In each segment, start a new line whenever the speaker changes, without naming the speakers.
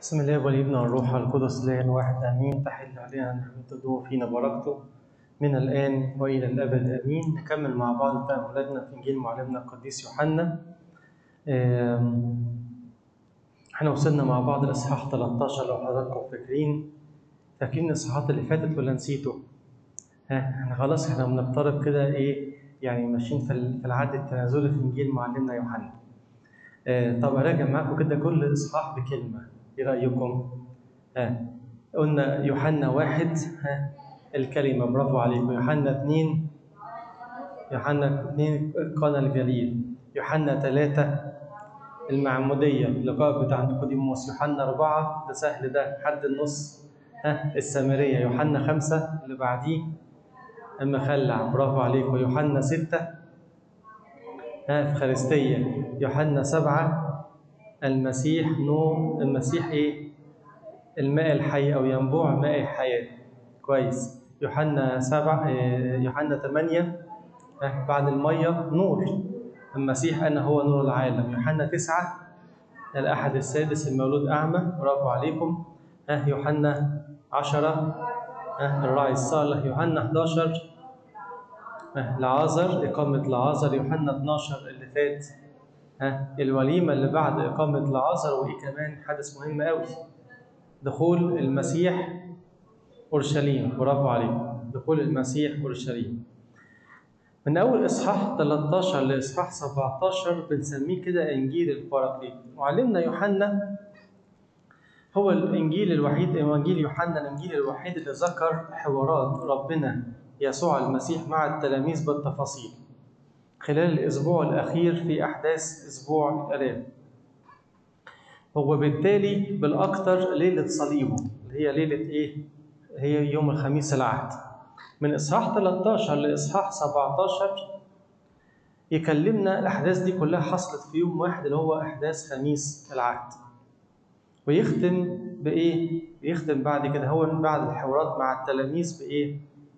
بسم الله والابن والروح القدس لا الواحد امين تحل علينا نعمته دوم فينا بركته من الان والى الابد امين نكمل مع بعض تاملاتنا في انجيل معلمنا القديس يوحنا آم، احنا وصلنا مع بعض الاصحاح 13 لو حضراتكم فاكرين فاكرين الاصحاحات اللي فاتت ولا نسيتوا؟ ها احنا خلاص احنا بنقترب كده ايه يعني ماشيين في ال- في العد التنازلي في انجيل معلمنا يوحنا آه، طب اراجع معاكم كده كل اصحاح بكلمه ايه رايكم؟ ها قلنا يوحنا واحد ها الكلمه برافو عليكم يوحنا اثنين يوحنا اثنين قنا الجليل يوحنا ثلاثة المعمودية اللقاء بتاع نيقوديموس يوحنا أربعة ده سهل ده حد النص ها السامرية يوحنا خمسة اللي بعديه المخلع برافو عليكم يوحنا ستة ها إفخارستية يوحنا سبعة المسيح نور المسيح إيه؟ الماء الحي أو ينبوع ماء الحياة كويس يوحنا سبعة إيه، يوحنا ثمانية ها، بعد المية نور المسيح أنا هو نور العالم يوحنا تسعة الأحد السادس المولود أعمى برافو عليكم ها يوحنا عشرة ها الراعي الصالح يوحنا 11 ها لعازر إقامة لعازر يوحنا 12 اللي فات ها الوليمة اللي بعد إقامة لعازر وإيه كمان حدث مهم قوي دخول المسيح أورشليم برافو عليكم دخول المسيح أورشليم من أول إصحاح 13 لإصحاح 17 بنسميه كده إنجيل البراكليت معلمنا يوحنا هو الإنجيل الوحيد إنجيل يوحنا الإنجيل الوحيد اللي ذكر حوارات ربنا يسوع المسيح مع التلاميذ بالتفاصيل خلال الأسبوع الأخير في أحداث أسبوع الآلام هو بالتالي بالأكثر ليلة صليبه اللي هي ليلة إيه؟ هي يوم الخميس العهد من إصحاح 13 لإصحاح 17 يكلمنا الأحداث دي كلها حصلت في يوم واحد اللي هو أحداث خميس العهد ويختم بإيه؟ يختم بعد كده هو بعد الحوارات مع التلاميذ بإيه؟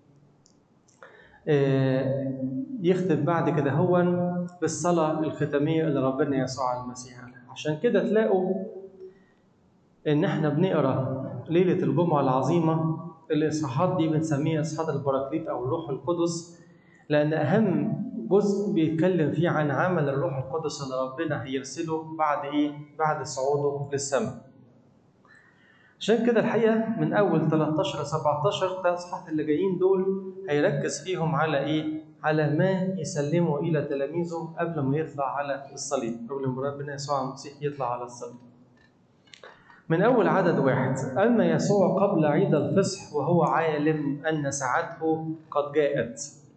آه، يختم بعد كده هو بالصلاة الختامية اللي ربنا يسوع المسيح عليها عشان كده تلاقوا إن إحنا بنقرأ ليلة الجمعة العظيمة الإصحاحات دي بنسميها إصحاحات البراكليت أو الروح القدس لأن أهم جزء بيتكلم فيه عن عمل الروح القدس اللي ربنا هيرسله بعد إيه؟ بعد صعوده للسماء. عشان كده الحقيقة من أول 13 ل 17 الثلاث إصحاحات اللي جايين دول هيركز فيهم على إيه؟ على ما يسلمه إلى تلاميذه قبل ما يطلع على الصليب، قبل ما ربنا يسوع المسيح يطلع على الصليب. من أول عدد واحد أما يسوع قبل عيد الفصح وهو عالم أن ساعته قد جاءت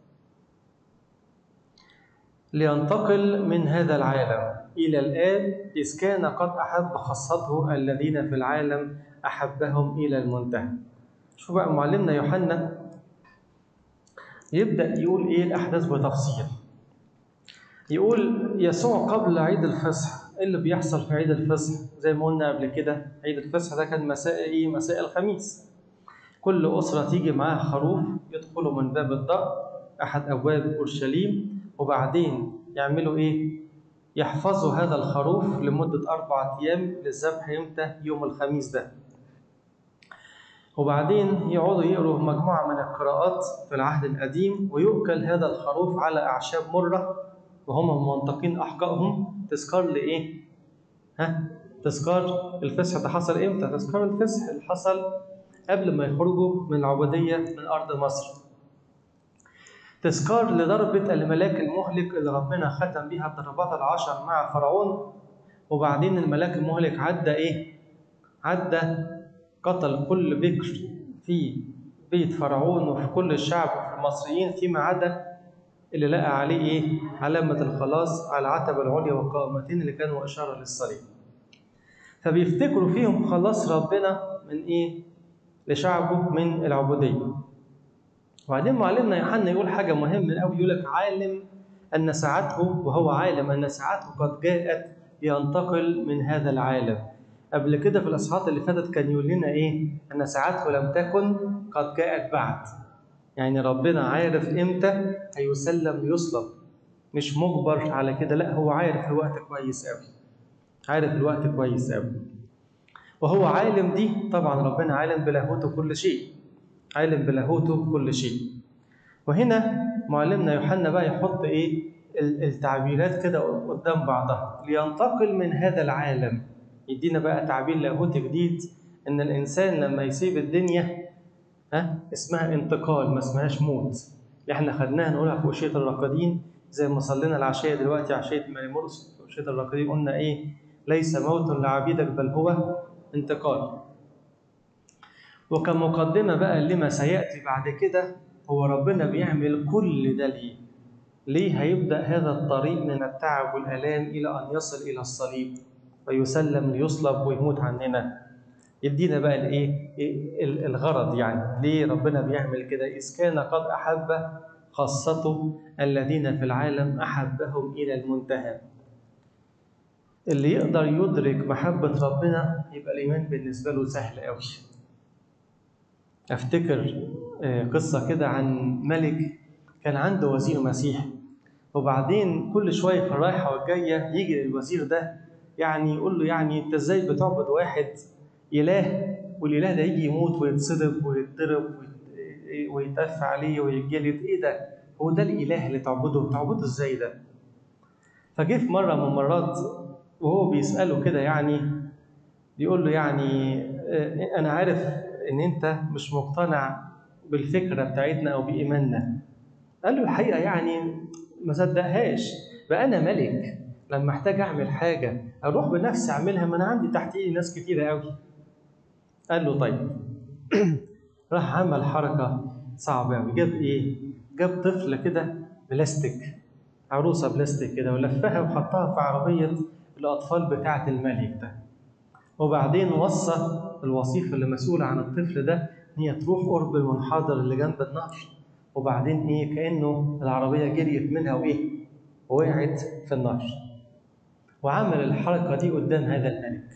لينتقل من هذا العالم إلى الآب إذ كان قد أحب خاصته الذين في العالم أحبهم إلى المنتهى شوف بقى معلمنا يوحنا يبدأ يقول إيه الأحداث بتفصيل يقول يسوع قبل عيد الفصح إيه اللي بيحصل في عيد الفصح زي ما قلنا قبل كده عيد الفصح ده كان مساء ايه مساء الخميس كل أسرة تيجي معاها خروف يدخلوا من باب الضأ أحد أبواب أورشليم وبعدين يعملوا إيه؟ يحفظوا هذا الخروف لمدة أربعة أيام للذبح إمتى؟ يوم الخميس ده. وبعدين يقعدوا يقروا مجموعة من القراءات في العهد القديم ويؤكل هذا الخروف على أعشاب مرة وهم منطقين أحقائهم تذكار لإيه؟ ها؟ تذكار الفصح ده حصل إمتى؟ تذكار الفصح اللي حصل قبل ما يخرجوا من العبودية من أرض مصر. تذكار لضربة الملاك المهلك اللي ربنا ختم بيها الضربات العشر مع فرعون وبعدين الملاك المهلك عدى إيه؟ عدى قتل كل بكر في بيت فرعون وفي كل الشعب وفي المصريين فيما عدا اللي لقى عليه ايه؟ علامة الخلاص على العتبة العليا والقائمتين اللي كانوا إشارة للصليب. فبيفتكروا فيهم خلاص ربنا من ايه؟ لشعبه من العبودية. وبعدين معلمنا يوحنا يقول حاجة مهمة أوي يقول لك عالم أن ساعته وهو عالم أن ساعته قد جاءت لينتقل من هذا العالم. قبل كده في الأصحاحات اللي فاتت كان يقول لنا إيه؟ أن ساعته لم تكن قد جاءت بعد. يعني ربنا عارف امتى هيسلم يصلب مش مجبر على كده لا هو عارف الوقت كويس قوي عارف الوقت كويس قوي وهو عالم دي طبعا ربنا عالم بلاهوته كل شيء عالم بلاهوته كل شيء وهنا معلمنا يوحنا بقى يحط ايه التعبيرات كده قدام بعضها لينتقل من هذا العالم يدينا بقى تعبير لاهوتي جديد ان الانسان لما يسيب الدنيا ها اسمها انتقال ما اسمهاش موت اللي احنا خدناها نقولها في وشيه الراقدين زي ما صلينا العشيه دلوقتي عشيه مريمورس في وشيه الراقدين قلنا ايه ليس موت لعبيدك بل هو انتقال وكمقدمه بقى لما سياتي بعد كده هو ربنا بيعمل كل ده ليه ليه هيبدا هذا الطريق من التعب والالام الى ان يصل الى الصليب ويسلم ليصلب ويموت عننا يدينا بقى الايه الغرض يعني ليه ربنا بيعمل كده اذ كان قد احب خاصته الذين في العالم احبهم الى المنتهى اللي يقدر يدرك محبة ربنا يبقى الإيمان بالنسبة له سهل قوي أفتكر قصة كده عن ملك كان عنده وزير مسيحي وبعدين كل شوية في الرايحة والجاية يجي الوزير ده يعني يقول له يعني أنت إزاي بتعبد واحد إله والإله ده يجي يموت ويتصلب ويتضرب ويتف عليه ويتجلد إيه ده؟ هو ده الإله اللي تعبده تعبده إزاي ده؟ فجه في مرة من المرات وهو بيسأله كده يعني بيقول له يعني أنا عارف إن أنت مش مقتنع بالفكرة بتاعتنا أو بإيماننا. قال له الحقيقة يعني ما صدقهاش بقى أنا ملك لما أحتاج أعمل حاجة أروح بنفسي أعملها ما أنا عندي تحت إيدي ناس كتيرة أوي. قال له طيب راح عمل حركة صعبة أوي جاب إيه؟ جاب طفل كده بلاستيك عروسة بلاستيك كده ولفها وحطها في عربية الأطفال بتاعة الملك ده وبعدين وصى الوصيف اللي مسؤول عن الطفل ده إن هي تروح قرب المنحدر اللي جنب النهر وبعدين إيه كأنه العربية جريت منها وإيه ووقعت في النهر وعمل الحركة دي قدام هذا الملك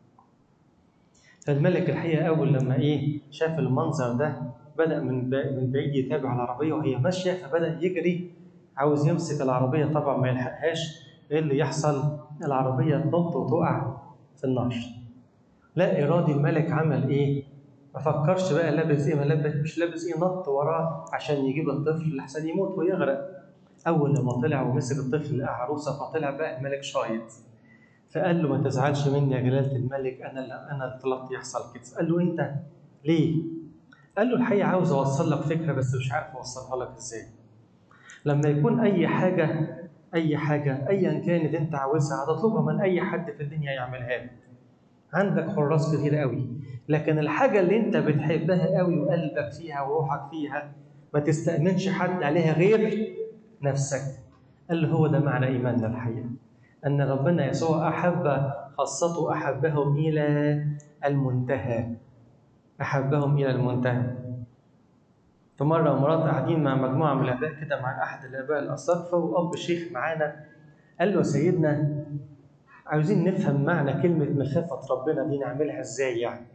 فالملك الحقيقة أول لما إيه شاف المنظر ده بدأ من من بعيد يتابع العربية وهي ماشية فبدأ يجري عاوز يمسك العربية طبعا ما يلحقهاش ايه اللي يحصل؟ العربية تنط وتقع في النهر. لا إرادي الملك عمل إيه؟ ما فكرش بقى لابس إيه ما لابس مش لابس إيه نط وراه عشان يجيب الطفل لحسن يموت ويغرق. أول لما طلع ومسك الطفل لقى عروسة فطلع بقى الملك شايط. فقال له ما تزعلش مني يا جلالة الملك أنا اللي أنا اللي طلبت يحصل كده. قال له أنت ليه؟ قال له الحقيقة عاوز أوصل لك فكرة بس مش عارف أوصلها لك إزاي. لما يكون أي حاجة أي حاجة أيا كانت أنت عاوزها هتطلبها من أي حد في الدنيا يعملها لك. عندك حراس كتير قوي، لكن الحاجة اللي أنت بتحبها قوي وقلبك فيها وروحك فيها ما تستأمنش حد عليها غير نفسك. قال له هو ده معنى إيماننا الحقيقة. أن ربنا يسوع أحب خاصته أحبهم إلى المنتهى. أحبهم إلى المنتهى. في مرة مرات قاعدين مع مجموعة من الآباء كده مع أحد الآباء الأساقفة وأب شيخ معانا قال له سيدنا عاوزين نفهم معنى كلمة مخافة ربنا دي نعملها إزاي يعني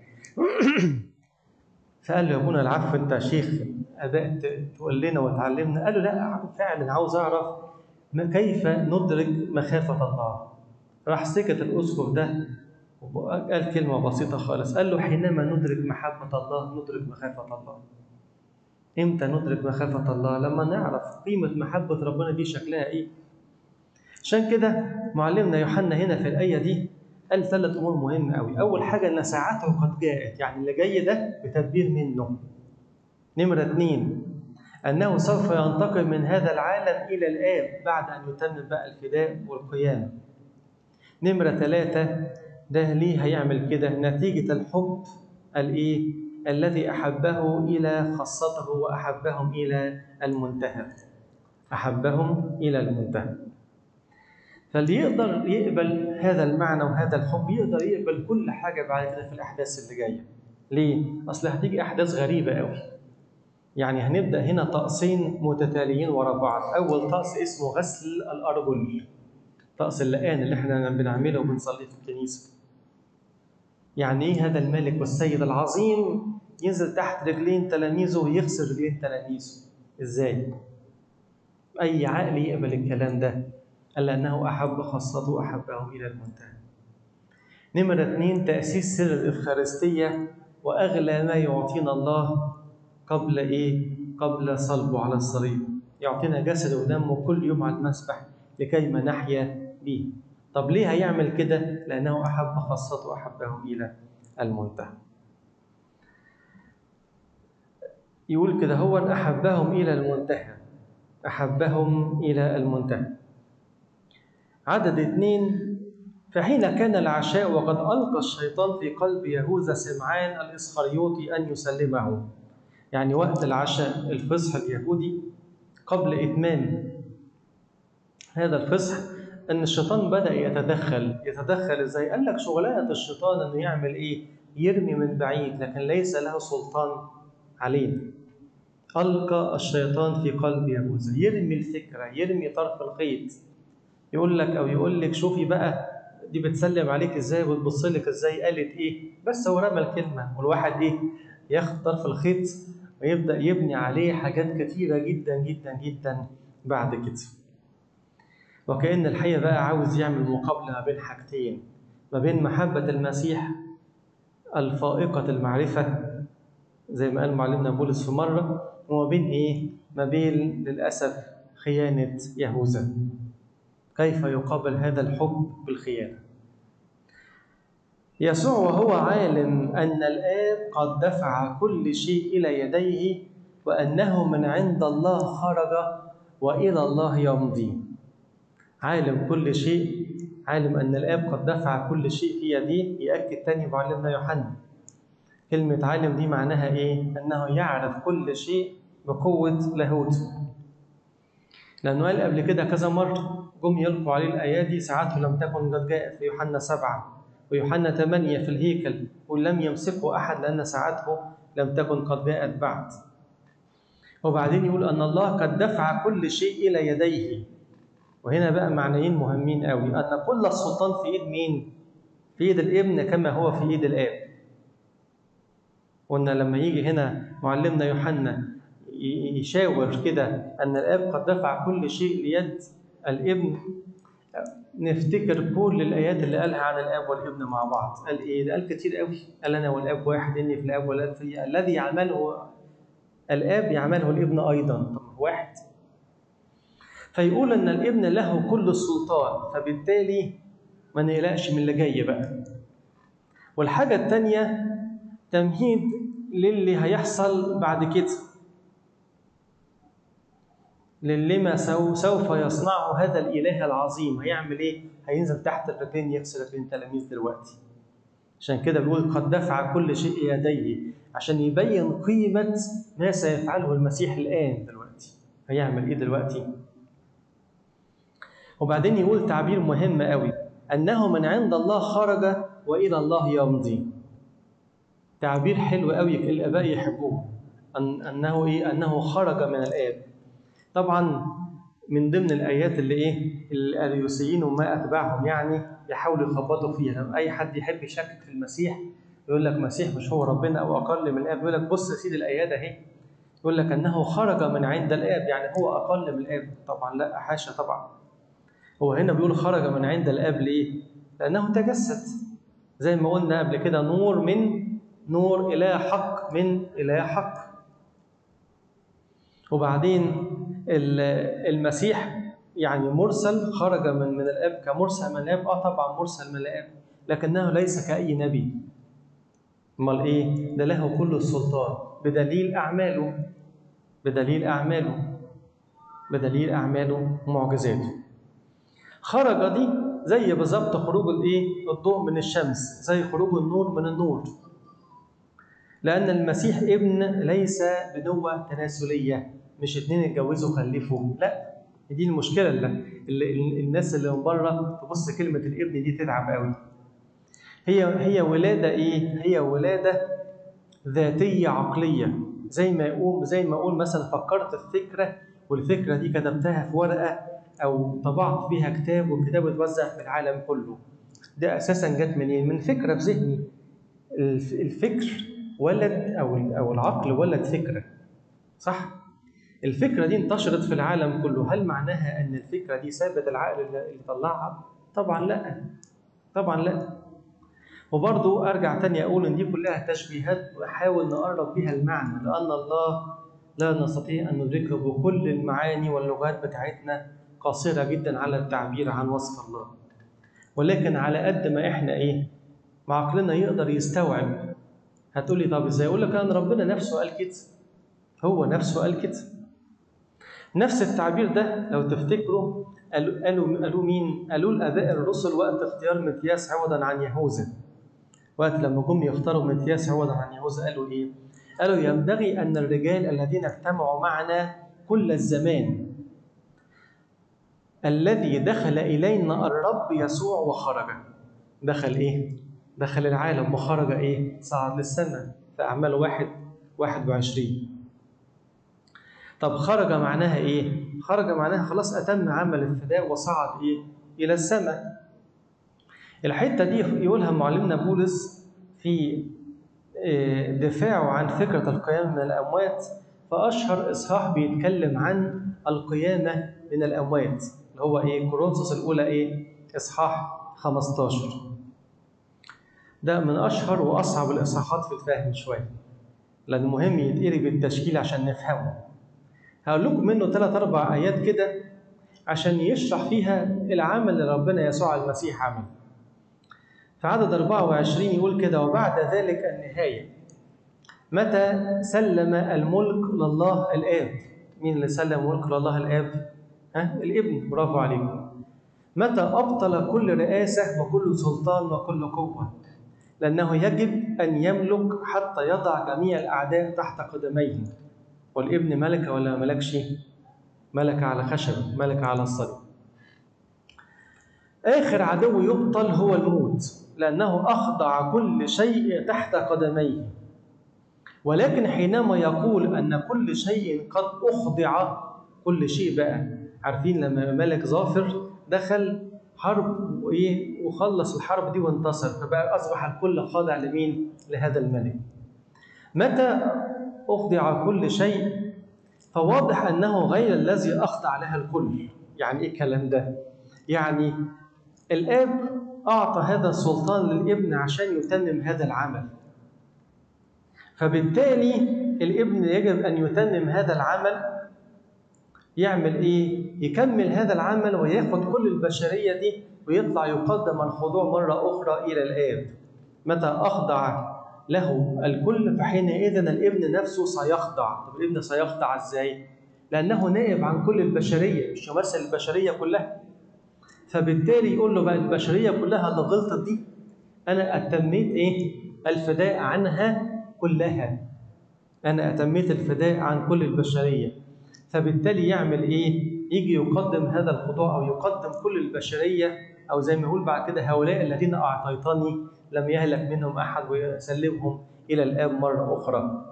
فقال له يا ابونا العفو أنت يا شيخ آباء تقول لنا وتعلمنا قال له لا فعلا عاوز أعرف كيف ندرك مخافة الله راح سكت الأسقف ده وقال كلمة بسيطة خالص قال له حينما ندرك محبة الله ندرك مخافة الله امتى ندرك مخافة الله؟ لما نعرف قيمة محبة ربنا دي شكلها ايه؟ عشان كده معلمنا يوحنا هنا في الآية دي قال ثلاث أمور مهمة أوي، أول حاجة إن ساعته قد جاءت، يعني اللي جاي ده بتدبير منه. نمرة اثنين أنه سوف ينتقل من هذا العالم إلى الآب بعد أن يتمم بقى الفداء والقيامة. نمرة ثلاثة ده ليه هيعمل كده؟ نتيجة الحب الإيه؟ الذي أحبه إلى خاصته وأحبهم إلى المنتهى أحبهم إلى المنتهى فاللي يقدر يقبل هذا المعنى وهذا الحب يقدر يقبل كل حاجة بعد كده في الأحداث اللي جاية ليه؟ أصل هتيجي أحداث غريبة قوي يعني هنبدأ هنا طقسين متتاليين ورا بعض أول طقس اسمه غسل الأرجل طقس اللقان اللي احنا بنعمله وبنصلي في الكنيسة يعني ايه هذا الملك والسيد العظيم ينزل تحت رجلين تلاميذه ويغسل رجلين تلاميذه ازاي اي عقل يقبل الكلام ده الا انه احب خاصته احبهم الى المنتهى نمرة اتنين تأسيس سر الإفخارستية وأغلى ما يعطينا الله قبل إيه؟ قبل صلبه على الصليب يعطينا جسد ودمه كل يوم على المسبح لكي ما نحيا به طب ليه هيعمل كده؟ لأنه أحب خاصته أحبهم إلى المنتهى يقول كده هو أحبهم إلى المنتهى أحبهم إلى المنتهى عدد اثنين فحين كان العشاء وقد ألقى الشيطان في قلب يهوذا سمعان الإسخريوطي أن يسلمه يعني وقت العشاء الفصح اليهودي قبل إتمام هذا الفصح أن الشيطان بدأ يتدخل يتدخل إزاي؟ قال لك شغلانة الشيطان أنه يعمل إيه؟ يرمي من بعيد لكن ليس له سلطان علينا ألقى الشيطان في قلب يهوذا يرمي الفكرة يرمي طرف الخيط يقول لك أو يقول لك شوفي بقى دي بتسلم عليك ازاي وتبص لك ازاي قالت ايه بس هو رمى الكلمه والواحد ايه ياخد طرف الخيط ويبدا يبني عليه حاجات كتيره جدا جدا جدا بعد كده وكأن الحقيقة بقى عاوز يعمل مقابلة ما بين حاجتين ما بين محبة المسيح الفائقة المعرفة زي ما قال معلمنا بولس في مرة وما بين إيه؟ ما بين للأسف خيانة يهوذا كيف يقابل هذا الحب بالخيانة يسوع وهو عالم أن الآب قد دفع كل شيء إلى يديه وأنه من عند الله خرج وإلى الله يمضي عالم كل شيء عالم أن الآب قد دفع كل شيء في يديه يأكد تاني معلمنا يوحنا كلمة عالم دي معناها إيه؟ أنه يعرف كل شيء بقوة لاهوته لأنه قال قبل كده كذا مرة جم يلقوا عليه الأيادي ساعته لم تكن قد جاءت في يوحنا سبعة ويوحنا ثمانية في الهيكل ولم يمسكه أحد لأن ساعته لم تكن قد جاءت بعد وبعدين يقول أن الله قد دفع كل شيء إلى يديه وهنا بقى معنيين مهمين قوي أن كل السلطان في إيد مين؟ في إيد الابن كما هو في إيد الآب قلنا لما يجي هنا معلمنا يوحنا يشاور كده أن الآب قد دفع كل شيء ليد الابن نفتكر كل الآيات اللي قالها عن الآب والابن مع بعض قال إيه؟ ده قال كتير قوي قال أنا والآب واحد إني في الآب والآب في الذي يعمله الآب يعمله الابن أيضا طب واحد فيقول ان الابن له كل السلطان فبالتالي ما نقلقش من اللي جاي بقى والحاجه الثانيه تمهيد للي هيحصل بعد كده للي سوف يصنعه هذا الاله العظيم هيعمل ايه هينزل تحت الرجلين يغسل رجلين التلاميذ دلوقتي عشان كده بيقول قد دفع كل شيء يديه عشان يبين قيمه ما سيفعله المسيح الان دلوقتي هيعمل ايه دلوقتي وبعدين يقول تعبير مهم قوي انه من عند الله خرج والى الله يمضي تعبير حلو قوي الاباء يحبوه أن انه ايه انه خرج من الاب طبعا من ضمن الايات اللي ايه الاريوسيين وما اتباعهم يعني يحاولوا يخبطوا فيها اي حد يحب يشكك في المسيح يقول لك مسيح مش هو ربنا او اقل من الاب يقول لك بص يا سيدي الايات اهي يقول لك انه خرج من عند الاب يعني هو اقل من الاب طبعا لا حاشا طبعا هو هنا بيقول خرج من عند الاب ليه؟ لانه تجسد زي ما قلنا قبل كده نور من نور اله حق من اله حق وبعدين المسيح يعني مرسل خرج من من الاب كمرسل من الاب اه طبعا مرسل من الاب لكنه ليس كاي نبي امال ايه ده له كل السلطان بدليل اعماله بدليل اعماله بدليل اعماله ومعجزاته خرج دي زي بالظبط خروج الايه الضوء من الشمس زي خروج النور من النور لان المسيح ابن ليس بنوة تناسليه مش اتنين اتجوزوا خلفوا لا دي المشكله اللي, اللي الناس اللي من بره تبص كلمه الابن دي تتعب قوي هي هي ولاده ايه هي ولاده ذاتيه عقليه زي ما يقول زي ما اقول مثلا فكرت في فكره والفكره دي كتبتها في ورقه او طبعت بيها كتاب والكتاب اتوزع في العالم كله ده اساسا جت منين من فكره في ذهني الفكر ولد او او العقل ولد فكره صح الفكره دي انتشرت في العالم كله هل معناها ان الفكره دي سابت العقل اللي طلعها طبعا لا طبعا لا وبرضو ارجع تاني اقول ان دي كلها تشبيهات واحاول نقرب بيها المعنى لان الله لا نستطيع ان ندركه بكل المعاني واللغات بتاعتنا قاصره جدا على التعبير عن وصف الله ولكن على قد ما احنا ايه ما عقلنا يقدر يستوعب هتقولي طب ازاي اقول لك ان ربنا نفسه قال كده هو نفسه قال كده نفس التعبير ده لو تفتكروا قالوا قالوا قالوا مين؟ قالوا الاباء الرسل وقت اختيار متياس عوضا عن يهوذا. وقت لما جم يختاروا متياس عوضا عن يهوذا قالوا ايه؟ قالوا ينبغي ان الرجال الذين اجتمعوا معنا كل الزمان الذي دخل الينا الرب يسوع وخرج. دخل ايه؟ دخل العالم وخرج ايه؟ صعد للسماء في اعمال واحد 21 طب خرج معناها ايه؟ خرج معناها خلاص اتم عمل الفداء وصعد ايه؟ الى السماء. الحته دي يقولها معلمنا بولس في دفاعه عن فكره القيامه من الاموات فاشهر اصحاح بيتكلم عن القيامه من الاموات اللي هو ايه؟ كورنثوس الاولى ايه؟ اصحاح 15. ده من اشهر واصعب الاصحاحات في الفهم شويه. لان مهم يتقري بالتشكيل عشان نفهمه. هقول لكم منه ثلاث اربع ايات كده عشان يشرح فيها العمل اللي ربنا يسوع المسيح عمله. في عدد 24 يقول كده وبعد ذلك النهايه متى سلم الملك لله الاب مين اللي سلم الملك لله الاب؟ ها؟ الابن برافو عليكم. متى ابطل كل رئاسه وكل سلطان وكل قوه لانه يجب ان يملك حتى يضع جميع الاعداء تحت قدميه والابن ملك ولا ملكش ملك على خشبة ملك على الصليب آخر عدو يبطل هو الموت لأنه أخضع كل شيء تحت قدميه ولكن حينما يقول أن كل شيء قد أخضع كل شيء بقى عارفين لما ملك ظافر دخل حرب وإيه وخلص الحرب دي وانتصر فبقى أصبح الكل خاضع لمين؟ لهذا الملك متى أخضع كل شيء فواضح أنه غير الذي أخضع لها الكل يعني إيه الكلام ده؟ يعني الآب أعطى هذا السلطان للابن عشان يتمم هذا العمل فبالتالي الابن يجب أن يتمم هذا العمل يعمل إيه؟ يكمل هذا العمل وياخد كل البشرية دي ويطلع يقدم الخضوع مرة أخرى إلى الآب متى أخضع له الكل فحينئذ الابن نفسه سيخضع طب الابن سيخضع ازاي لانه نائب عن كل البشريه مش يمثل البشريه كلها فبالتالي يقول له بقى البشريه كلها اللي غلطت دي انا اتميت ايه الفداء عنها كلها انا اتميت الفداء عن كل البشريه فبالتالي يعمل ايه يجي يقدم هذا الخضوع او يقدم كل البشريه او زي ما يقول بعد كده هؤلاء الذين اعطيتني لم يهلك منهم احد ويسلمهم الى الاب مره اخرى.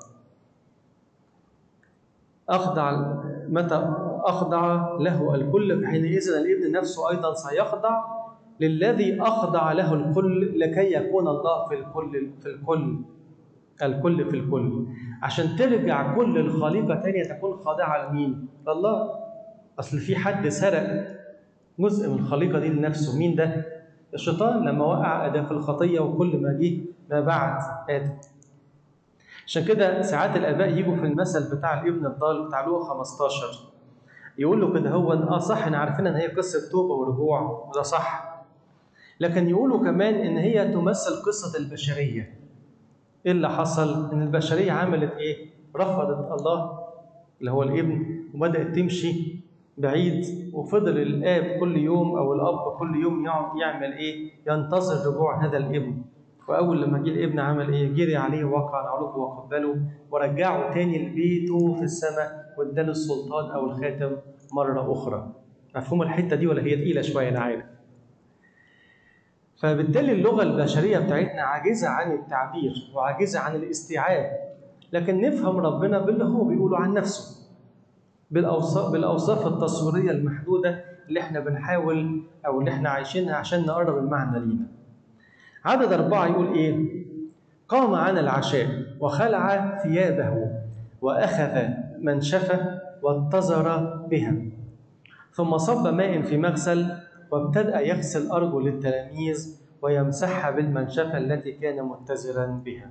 اخضع متى اخضع له الكل فحينئذ الابن نفسه ايضا سيخضع للذي اخضع له الكل لكي يكون الله في الكل في الكل الكل في الكل عشان ترجع كل الخليقه تانية تكون خاضعه لمين؟ لله اصل في حد سرق جزء من الخليقه دي لنفسه مين ده؟ الشيطان لما وقع ادم في الخطيه وكل ما جه ما بعد ادم عشان كده ساعات الاباء يجوا في المثل بتاع الابن الضال بتاع لوقا 15 يقول له كده هو اه صح احنا عارفين ان هي قصه توبه ورجوع وده صح لكن يقولوا كمان ان هي تمثل قصه البشريه ايه اللي حصل ان البشريه عملت ايه رفضت الله اللي هو الابن وبدات تمشي بعيد وفضل الاب كل يوم او الاب كل يوم يقعد يعمل ايه ينتظر رجوع هذا الابن واول لما جه الابن عمل ايه جري عليه وقع عنقه وقبله ورجعه تاني لبيته في السماء واداله السلطان او الخاتم مره اخرى مفهوم الحته دي ولا هي تقيله شويه انا عارف فبالتالي اللغه البشريه بتاعتنا عاجزه عن التعبير وعاجزه عن الاستيعاب لكن نفهم ربنا باللي هو بيقوله عن نفسه بالاوصاف بالاوصاف التصويريه المحدوده اللي احنا بنحاول او اللي احنا عايشينها عشان نقرب المعنى لينا. عدد أربعة يقول إيه؟ قام عن العشاء وخلع ثيابه وأخذ منشفة واتزر بها ثم صب ماء في مغسل وابتدأ يغسل أرجل التلاميذ ويمسحها بالمنشفة التي كان متزرا بها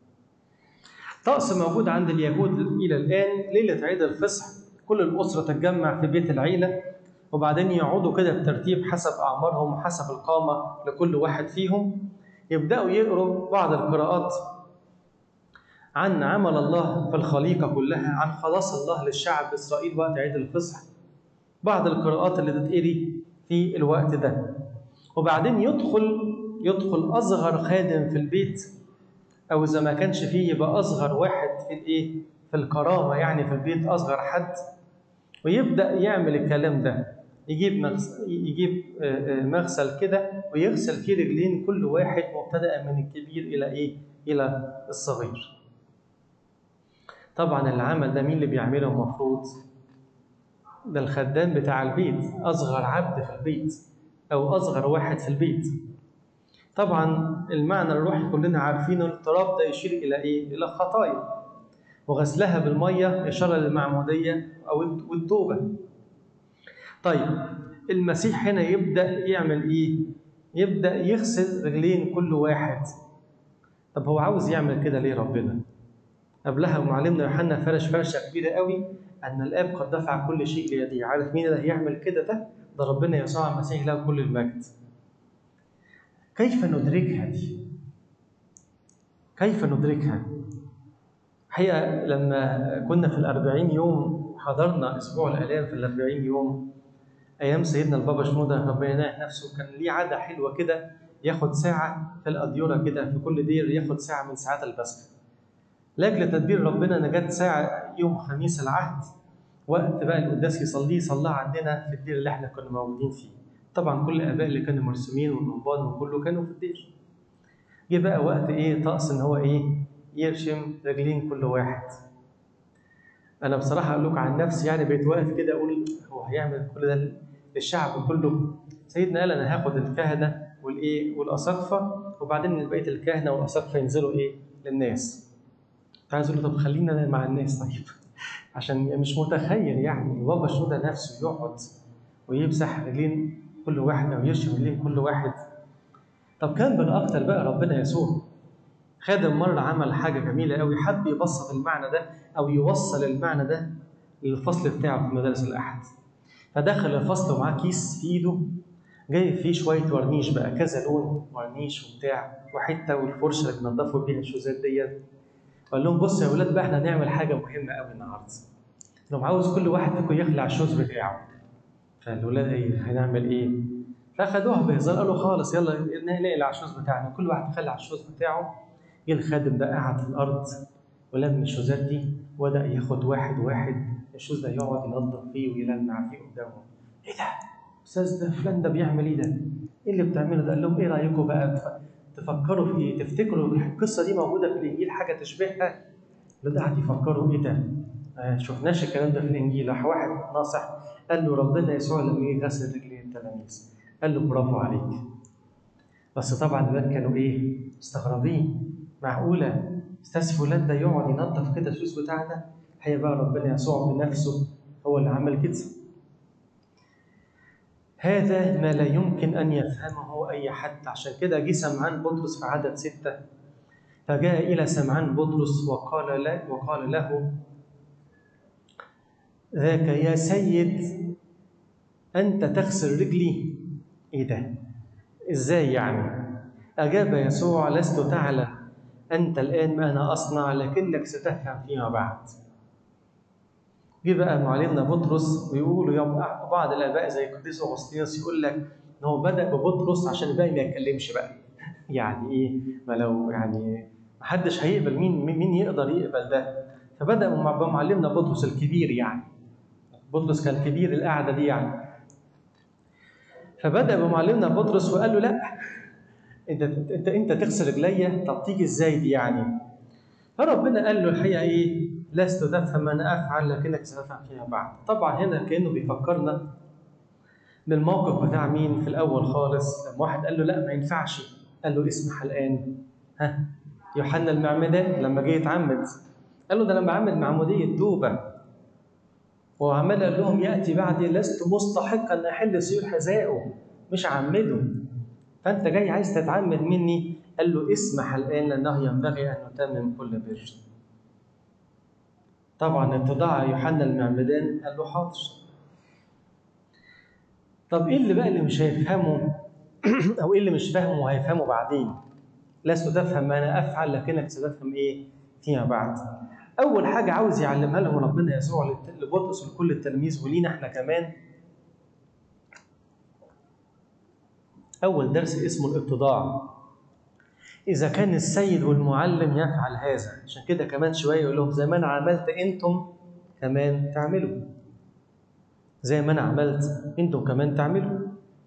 طقس موجود عند اليهود إلى الآن ليلة عيد الفصح كل الأسرة تتجمع في بيت العيلة وبعدين يقعدوا كده بترتيب حسب أعمارهم وحسب القامة لكل واحد فيهم يبدأوا يقروا بعض القراءات عن عمل الله في الخليقة كلها عن خلاص الله للشعب إسرائيل وقت عيد الفصح بعض القراءات اللي تتقري في الوقت ده وبعدين يدخل يدخل أصغر خادم في البيت أو إذا ما كانش فيه يبقى أصغر واحد في الإيه؟ في الكرامة يعني في البيت أصغر حد ويبدأ يعمل الكلام ده يجيب مغسل يجيب مغسل كده ويغسل فيه رجلين كل واحد مبتدأ من الكبير إلى إيه؟ إلى الصغير. طبعا العمل ده مين اللي بيعمله المفروض؟ ده الخدام بتاع البيت أصغر عبد في البيت أو أصغر واحد في البيت. طبعا المعنى الروحي كلنا عارفينه التراب ده يشير إلى إيه؟ إلى خطايا. وغسلها بالمية إشارة للمعمودية أو التوبة. طيب المسيح هنا يبدأ يعمل إيه؟ يبدأ يغسل رجلين كل واحد. طب هو عاوز يعمل كده ليه ربنا؟ قبلها معلمنا يوحنا فرش فرشة كبيرة قوي أن الآب قد دفع كل شيء ليديه، عارف مين اللي هيعمل كده ده؟ ده ربنا يسوع المسيح له كل المجد. كيف ندركها دي؟ كيف ندركها؟ الحقيقة لما كنا في الأربعين يوم حضرنا أسبوع الآلام في الأربعين يوم أيام سيدنا البابا شنودة ربنا يناح نفسه كان ليه عادة حلوة كده ياخد ساعة في الأديرة كده في كل دير ياخد ساعة من ساعات البسخ لأجل تدبير ربنا أنا جت ساعة يوم خميس العهد وقت بقى القداس يصليه صلاه عندنا في الدير اللي احنا كنا موجودين فيه طبعا كل الآباء اللي كانوا مرسومين والرهبان وكله كانوا في الدير جه بقى وقت إيه طقس إن هو إيه يرشم رجلين كل واحد انا بصراحه اقول لكم عن نفسي يعني بقيت واقف كده اقول هو هيعمل كل ده للشعب كله سيدنا قال انا هاخد الكهنه والايه والاساقفه وبعدين بقيه الكهنه والاساقفه ينزلوا ايه للناس عايز اقول له طب خلينا مع الناس طيب عشان مش متخيل يعني بابا شنودة نفسه يقعد ويمسح رجلين كل واحد او يرشم رجلين كل واحد طب كان بالاكتر بقى ربنا يسوع خادم مرة عمل حاجة جميلة قوي حب يبسط المعنى ده أو يوصل المعنى ده للفصل بتاعه في مدارس الأحد فدخل الفصل ومعاه كيس في إيده جايب فيه شوية ورنيش بقى كذا لون ورنيش وبتاع وحتة والفرشة اللي بنضفوا بيها الشوزات ديت وقال لهم بصوا يا ولاد بقى احنا هنعمل حاجة مهمة قوي النهاردة لو عاوز كل واحد فيكم يخلع الشوز بتاعه فالولاد ايه هنعمل ايه؟ فاخدوها بهزار قالوا خالص يلا نقلع الشوز بتاعنا كل واحد يخلع الشوز بتاعه جه الخادم ده قعد في الارض ولم الشوزات دي وبدا ياخد واحد واحد الشوز ده يقعد ينظف فيه ويلمع فيه قدامه ايه ده؟ استاذ ده فلان ده بيعمل ايه ده؟ ايه اللي بتعمله ده؟ قال لهم ايه رايكم بقى تفكروا في ايه؟ تفتكروا القصه دي موجوده في الانجيل حاجه تشبهها؟ ده قعد يفكروا ايه ده؟ آه شفناش الكلام ده في الانجيل راح واحد ناصح قال له ربنا يسوع لما جه غسل رجلين التلاميذ قال له برافو عليك بس طبعا الولاد كانوا ايه؟ مستغربين معقولة أستاذ فلان ده يقعد ينظف كده الشوز بتاعنا؟ هي بقى ربنا يسوع بنفسه هو اللي عمل كده. هذا ما لا يمكن أن يفهمه أي حد عشان كده جه سمعان بطرس في عدد ستة فجاء إلى سمعان بطرس وقال له وقال له ذاك يا سيد أنت تغسل رجلي إيه ده؟ إزاي يعني؟ أجاب يسوع لست تعلم أنت الآن ما أنا أصنع لكنك ستفهم فيما بعد. جه بقى معلمنا بطرس ويقولوا يوم بعض الآباء زي القديس أغسطينوس يقول لك إن هو بدأ ببطرس عشان الباقي ما يتكلمش بقى. يعني إيه؟ ما لو يعني محدش هيقبل مين مين يقدر يقبل ده؟ فبدأ بمعلمنا بطرس الكبير يعني. بطرس كان كبير القعدة دي يعني. فبدأ بمعلمنا بطرس وقال له لأ انت انت انت تغسل رجليا طب تيجي ازاي دي يعني؟ فربنا قال له الحقيقه ايه؟ لست تفهم ما انا افعل لكنك ستفهم فيما بعد. طبعا هنا كانه بيفكرنا بالموقف بتاع مين في الاول خالص لما واحد قال له لا ما ينفعش قال له اسمح الان ها يوحنا المعمدان لما جه يتعمد قال له ده انا بعمد معموديه توبه وعمال قال لهم ياتي بعدي لست مستحقا ان احل سيول حذائه مش عمده فانت جاي عايز تتعمد مني قال له اسمح الان لانه ينبغي ان نتمم كل بر طبعا اتضاع يوحنا المعمدان قال له حاضر طب ايه اللي بقى اللي مش هيفهمه او ايه اللي مش فاهمه وهيفهمه بعدين لست تفهم ما انا افعل لكنك ستفهم ايه فيما بعد اول حاجه عاوز يعلمها لهم ربنا يسوع لبطرس ولكل التلاميذ ولينا احنا كمان اول درس اسمه الاتضاع اذا كان السيد والمعلم يفعل هذا عشان كده كمان شويه يقول لهم زي ما انا عملت انتم كمان تعملوا زي ما انا عملت انتم كمان تعملوا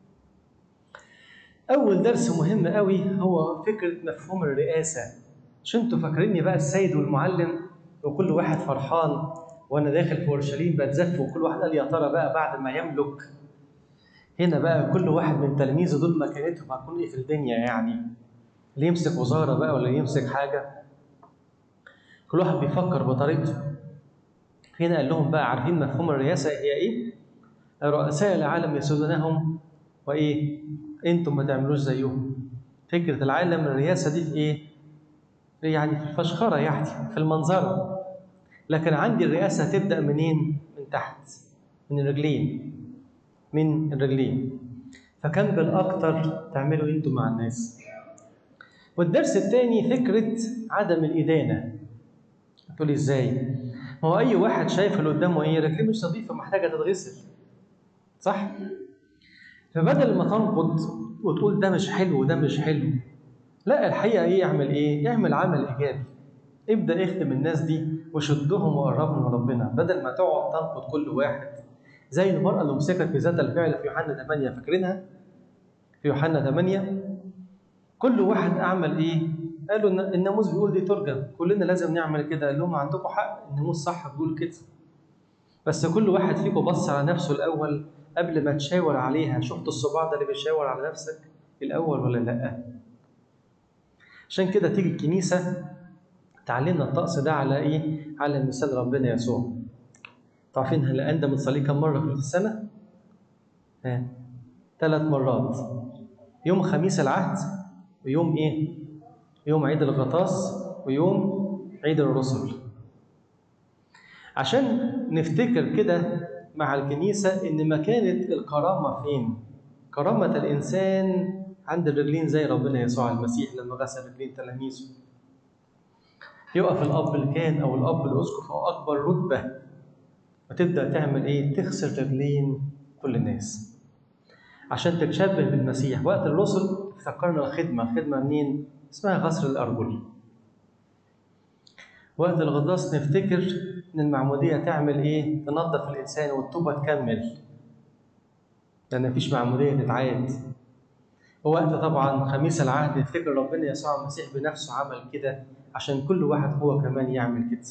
اول درس مهم قوي هو فكره مفهوم الرئاسه مش انتوا فاكريني بقى السيد والمعلم وكل واحد فرحان وانا داخل في اورشليم بتزف وكل واحد قال يا ترى بقى بعد ما يملك هنا بقى كل واحد من تلاميذه دول مكانتهم هتكون ايه في الدنيا يعني اللي يمسك وزاره بقى ولا يمسك حاجه كل واحد بيفكر بطريقته هنا قال لهم بقى عارفين مفهوم الرئاسه هي ايه رؤساء العالم يسودونهم وايه انتم ما تعملوش زيهم فكره العالم الرئاسه دي في ايه يعني في الفشخره يعني في المنظره لكن عندي الرئاسه تبدا منين من تحت من الرجلين من الرجلين فكان بالاكثر تعملوا انتم مع الناس والدرس الثاني فكره عدم الادانه تقول لي ازاي هو اي واحد شايف اللي قدامه ايه رجليه مش نظيفه محتاجه تتغسل صح فبدل ما تنقد وتقول ده مش حلو وده مش حلو لا الحقيقه ايه يعمل ايه يعمل عمل ايجابي ابدا اخدم الناس دي وشدهم وقربهم من ربنا بدل ما تقعد تنقد كل واحد زي المرأة اللي مسكت في ذات الفعل في يوحنا 8 فاكرينها؟ في يوحنا 8 كل واحد أعمل إيه؟ قالوا الناموس بيقول دي ترجم كلنا لازم نعمل كده قال لهم عندكم حق الناموس صح بيقول كده بس كل واحد فيكم بص على نفسه الأول قبل ما تشاور عليها شفت الصباع ده اللي بيشاور على نفسك الأول ولا لأ؟ عشان كده تيجي الكنيسة تعلمنا الطقس ده على إيه؟ على مثال ربنا يسوع تعرفين هلا أنت بتصلي كم مرة في السنة؟ ها ثلاث مرات يوم خميس العهد ويوم إيه؟ يوم عيد الغطاس ويوم عيد الرسل عشان نفتكر كده مع الكنيسة إن مكانة الكرامة فين؟ كرامة الإنسان عند الرجلين زي ربنا يسوع المسيح لما غسل رجلين تلاميذه يقف الأب الكاهن أو الأب الأسقف أو أكبر رتبة وتبدأ تعمل إيه؟ تغسل رجلين كل الناس عشان تتشبه بالمسيح وقت الرسل افتكرنا الخدمة الخدمة منين؟ اسمها غسل الأرجل وقت الغطاس نفتكر إن المعمودية تعمل إيه؟ تنظف الإنسان والطوبة تكمل لأن مفيش معمودية تتعاد ووقت طبعا خميس العهد نفتكر ربنا يسوع المسيح بنفسه عمل كده عشان كل واحد هو كمان يعمل كده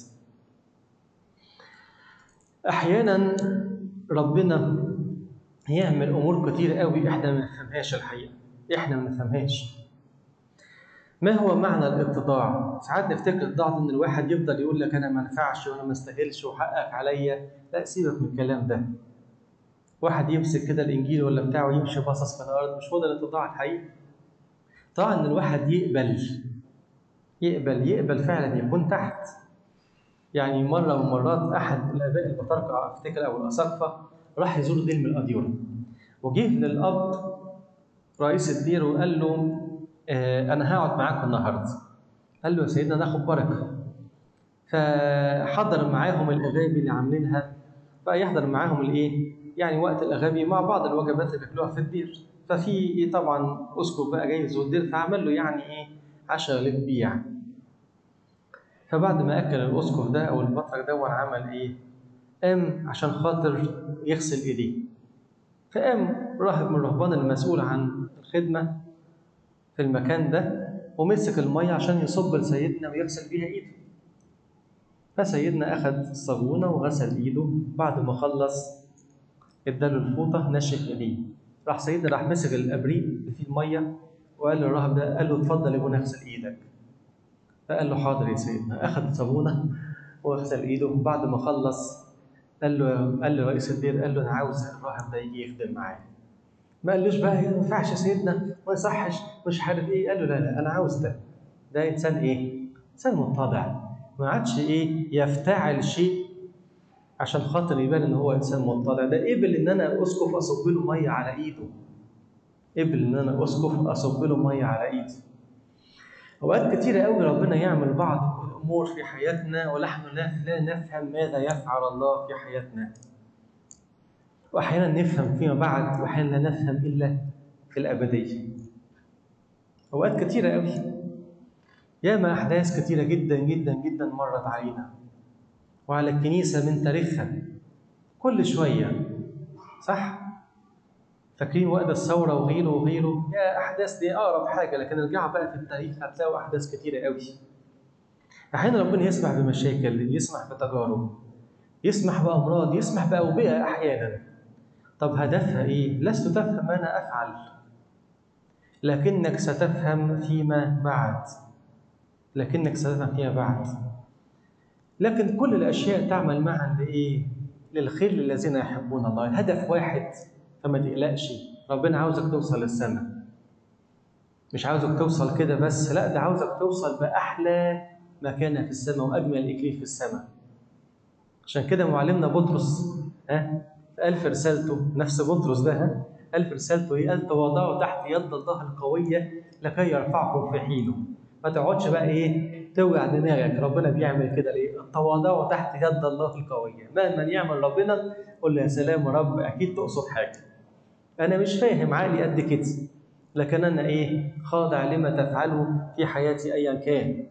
احيانا ربنا يعمل امور كتير قوي احنا ما نفهمهاش الحقيقه احنا ما نفهمهاش ما هو معنى الاتضاع ساعات نفتكر الاتضاع ان الواحد يفضل يقول لك انا ما انفعش وانا ما استاهلش وحقك عليا لا سيبك من الكلام ده واحد يمسك كده الانجيل ولا بتاعه يمشي باصص في الارض مش هو ده الاتضاع الحقيقي طبعا ان الواحد يقبل يقبل يقبل فعلا يكون تحت يعني مرة من المرات أحد الآباء البطاركة أفتكر أو الأساقفة راح يزور دير من الأديرة وجه للأب رئيس الدير وقال له آه أنا هقعد معاكم النهاردة قال له يا سيدنا ناخد بركة فحضر معاهم الأغابي اللي عاملينها بقى يحضر معاهم الإيه؟ يعني وقت الأغابي مع بعض الوجبات اللي بياكلوها في الدير ففي طبعا أسقف بقى جاي يزور الدير فعمل له يعني إيه عشاء للبيع يعني. فبعد ما اكل الاسقف ده او البطرك ده عمل ايه؟ قام عشان خاطر يغسل ايديه. فقام راهب من الرهبان المسؤول عن الخدمه في المكان ده ومسك الميه عشان يصب لسيدنا ويغسل بيها ايده. فسيدنا اخذ الصابونه وغسل ايده بعد ما خلص اداله الفوطه نشف ايديه. راح سيدنا راح مسك الابريق اللي فيه الميه وقال للراهب ده قال له اتفضل يا ابونا اغسل ايدك. فقال له حاضر يا سيدنا اخذ صابونه وغسل ايده بعد ما خلص قال له قال له رئيس الدير قال له انا عاوز الراهب ده يجي يخدم معايا ما قالوش بقى ما ينفعش يا سيدنا ما يصحش مش عارف ايه قال له لا لا انا عاوز ده ده انسان ايه؟ انسان متضع ما عادش ايه يفتعل شيء عشان خاطر يبان ان هو انسان متضع ده قبل ان انا اسقف اصب له ميه على ايده قبل ان انا اسقف اصب له ميه على ايدي اوقات كتيره قوي ربنا يعمل بعض الامور في حياتنا ونحن لا, لا نفهم ماذا يفعل الله في حياتنا واحيانا نفهم فيما بعد واحيانا لا نفهم الا في الابديه اوقات كتيره قوي ياما احداث كتيره جدا جدا جدا مرت علينا وعلى الكنيسه من تاريخها كل شويه صح فاكرين وقت الثوره وغيره وغيره يا احداث دي اقرب حاجه لكن ارجعوا بقى في التاريخ هتلاقوا احداث كتيره قوي احيانا ربنا يسمح بمشاكل يسمح بتجارب يسمح بامراض يسمح باوبئه احيانا طب هدفها ايه لست تفهم ما انا افعل لكنك ستفهم فيما بعد لكنك ستفهم فيما بعد لكن كل الاشياء تعمل معا لايه للخير للذين يحبون الله هدف واحد فما تقلقش ربنا عاوزك توصل للسماء مش عاوزك توصل كده بس لا ده عاوزك توصل باحلى مكانه في السماء واجمل اكليل في السماء عشان كده معلمنا بطرس ها قال في رسالته نفس بطرس ده ها قال في رسالته ايه؟ قال تواضعوا تحت يد الله القويه لكي يرفعكم في حينه ما تقعدش بقى ايه توجع دماغك ربنا بيعمل كده ليه؟ تواضعوا تحت يد الله القويه مهما يعمل ربنا قول له يا سلام يا رب اكيد تقصد حاجه انا مش فاهم عالي قد كده لكن انا ايه خاضع لما تفعله في حياتي ايا كان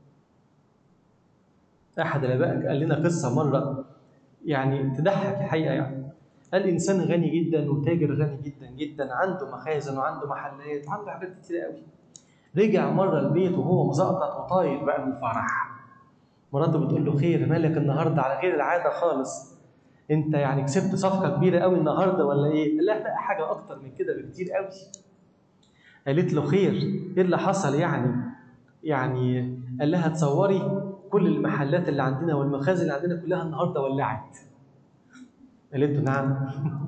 احد الاباء قال لنا قصه مره يعني تضحك الحقيقه يعني قال انسان غني جدا وتاجر غني جدا جدا عنده مخازن وعنده محلات وعنده حاجات كتير قوي رجع مره البيت وهو مزقطط وطاير بقى من الفرح مراته بتقول له خير مالك النهارده على غير العاده خالص انت يعني كسبت صفقه كبيره قوي النهارده ولا ايه؟ لا لا حاجه اكتر من كده بكتير قوي قالت له خير ايه اللي حصل يعني؟ يعني قال لها تصوري كل المحلات اللي عندنا والمخازن اللي عندنا كلها النهارده ولعت قالت له نعم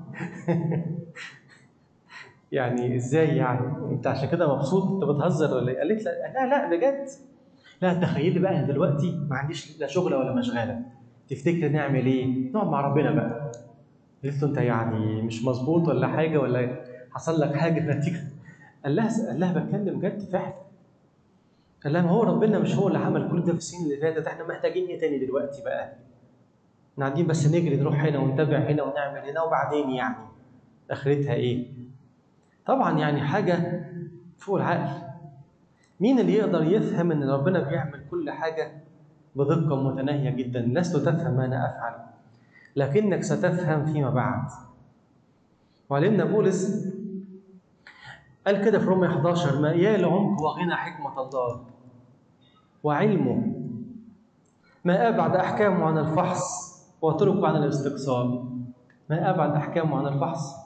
يعني ازاي يعني انت عشان كده مبسوط انت بتهزر ولا ايه قالت لا لا لا بجد لا تخيلي بقى انا دلوقتي ما عنديش لا شغله ولا مشغله تفتكر نعمل ايه نقعد مع ربنا بقى قالت له انت يعني مش مظبوط ولا حاجه ولا حصل لك حاجه نتيجه قال لها قال لها بتكلم جد فعلا قال لها ما هو ربنا مش هو اللي عمل كل ده في السنين اللي فاتت احنا محتاجين ايه تاني دلوقتي بقى احنا قاعدين بس نجري نروح هنا ونتابع هنا ونعمل هنا وبعدين يعني اخرتها ايه طبعا يعني حاجه فوق العقل مين اللي يقدر يفهم ان ربنا بيعمل كل حاجه بدقه متناهيه جدا لست تفهم ما انا افعل لكنك ستفهم فيما بعد وعلمنا بولس قال كده في رومية 11 ما يا لعمق وغنى حكمة الله وعلمه ما أبعد أحكامه عن الفحص وطرقه عن الاستقصاء ما أبعد أحكامه عن الفحص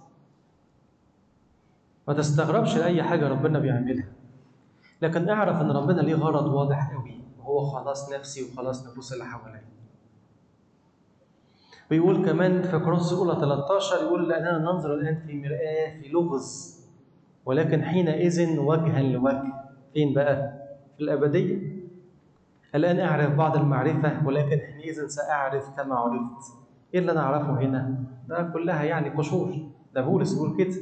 ما تستغربش لأي حاجة ربنا بيعملها لكن اعرف ان ربنا ليه غرض واضح قوي وهو خلاص نفسي وخلاص نفوس اللي حواليا ويقول كمان في كورنثوس الاولى 13 يقول لاننا ننظر الان في مرآة في لغز ولكن حينئذ وجها لوجه فين بقى؟ في الابديه الان اعرف بعض المعرفه ولكن حينئذ ساعرف كما عرفت ايه اللي انا اعرفه هنا؟ ده كلها يعني قشور ده بولس بيقول كده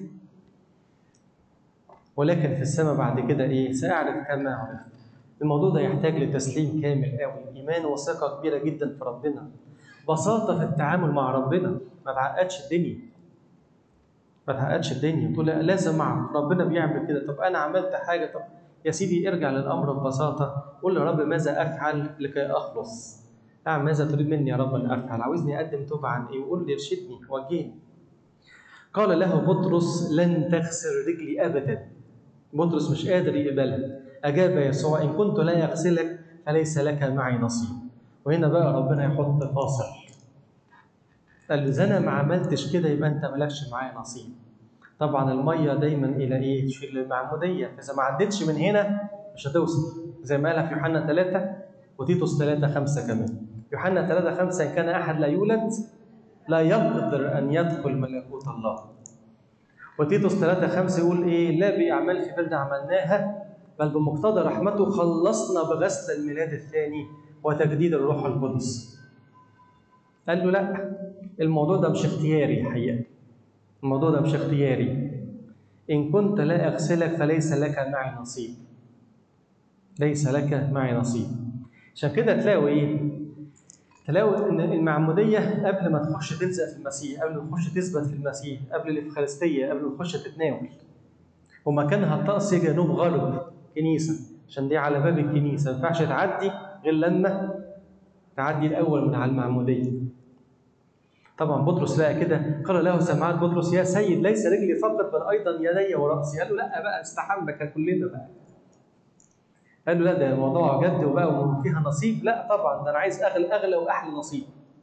ولكن في السماء بعد كده ايه ساعرف كما عرفت الموضوع ده يحتاج لتسليم كامل قوي ايمان وثقه كبيره جدا في ربنا بساطه في التعامل مع ربنا ما تعقدش الدنيا ما تعقدش الدنيا تقول لا لازم اعرف ربنا بيعمل كده طب انا عملت حاجه طب يا سيدي ارجع للامر ببساطه قول يا رب ماذا افعل لكي اخلص اعمل ماذا تريد مني يا رب ان افعل عاوزني اقدم توبه عن ايه وقول لي ارشدني وجهني قال له بطرس لن تغسل رجلي ابدا بطرس مش قادر يقبلها أجاب يسوع إن كنت لا يغسلك فليس لك معي نصيب وهنا بقى ربنا يحط فاصل قال له إذا أنا ما عملتش كده يبقى أنت مالكش معايا نصيب طبعا المية دايما إلى إيه؟ تشير للمعمودية إذا ما عدتش من هنا مش هتوصل زي ما قالها في يوحنا 3 وتيتوس 3 5 كمان يوحنا 3 5 إن كان أحد لا يولد لا يقدر أن يدخل ملكوت الله وتيتوس 3 5 يقول ايه لا باعمال في بلد عملناها بل بمقتضى رحمته خلصنا بغسل الميلاد الثاني وتجديد الروح القدس قال له لا الموضوع ده مش اختياري الحقيقه الموضوع ده مش اختياري ان كنت لا اغسلك فليس لك معي نصيب ليس لك معي نصيب عشان كده تلاقوا ايه تلاقوا ان المعموديه قبل ما تخش تلزق في المسيح قبل ما تخش تثبت في المسيح قبل الافخارستيه قبل ما تخش تتناول ومكانها الطقس جنوب غرب كنيسه عشان دي على باب الكنيسه ما ينفعش تعدي غير لما تعدي الاول من على المعموديه طبعا بطرس لقى كده قال له سمعان بطرس يا سيد ليس رجلي فقط بل ايضا يدي وراسي قال له لا بقى استحمى كلنا بقى قال له لا ده الموضوع جد وبقى وفيها نصيب لا طبعا ده انا عايز اغلى اغلى واحلى نصيب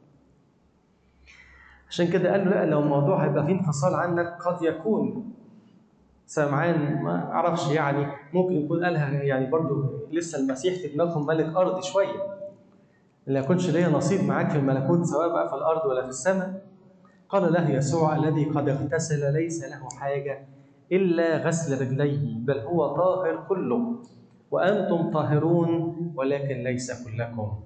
عشان كده قال له لا لو الموضوع هيبقى فيه انفصال عنك قد يكون سمعان ما اعرفش يعني ممكن يكون قالها يعني برضو لسه المسيح في دماغهم ملك ارضي شويه لا يكونش ليا نصيب معاك في الملكوت سواء بقى في الارض ولا في السماء قال له يسوع الذي قد اغتسل ليس له حاجه الا غسل رجليه بل هو طاهر كله وأنتم طاهرون ولكن ليس كلكم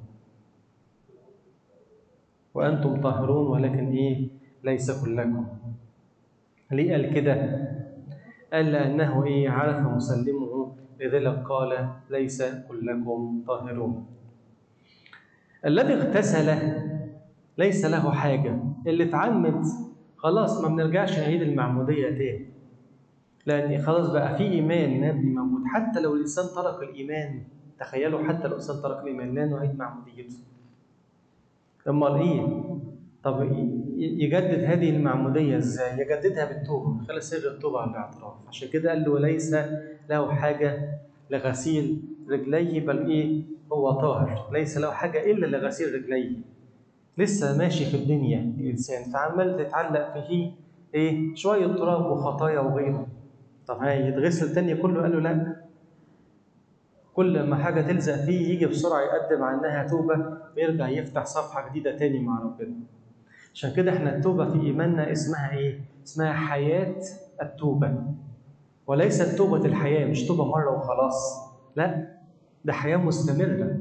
وأنتم طاهرون ولكن إيه ليس كلكم ليه قال كده قال لأنه إيه عرف مسلمه لذلك قال ليس كلكم طاهرون الذي اغتسل ليس له حاجة اللي اتعمد خلاص ما بنرجعش نعيد المعمودية تاني لأن خلاص بقى في إيمان مبني موجود حتى لو الإنسان ترك الإيمان تخيلوا حتى لو الإنسان ترك الإيمان لا نعيد معموديته أمال إيه؟ طب يجدد هذه المعمودية إزاي؟ يجددها بالتوبة من خلال سر التوبة والاعتراف عشان كده قال له ليس له حاجة لغسيل رجليه بل إيه؟ هو طاهر ليس له حاجة إلا لغسيل رجليه لسه ماشي في الدنيا الإنسان فعمال تتعلق فيه إيه؟ شوية تراب وخطايا وغيره طب هيتغسل تاني كله قال له لا كل ما حاجة تلزق فيه يجي بسرعة يقدم عنها توبة ويرجع يفتح صفحة جديدة تاني مع ربنا عشان كده احنا التوبة في إيماننا اسمها إيه؟ اسمها حياة التوبة وليست توبة الحياة مش توبة مرة وخلاص لا ده حياة مستمرة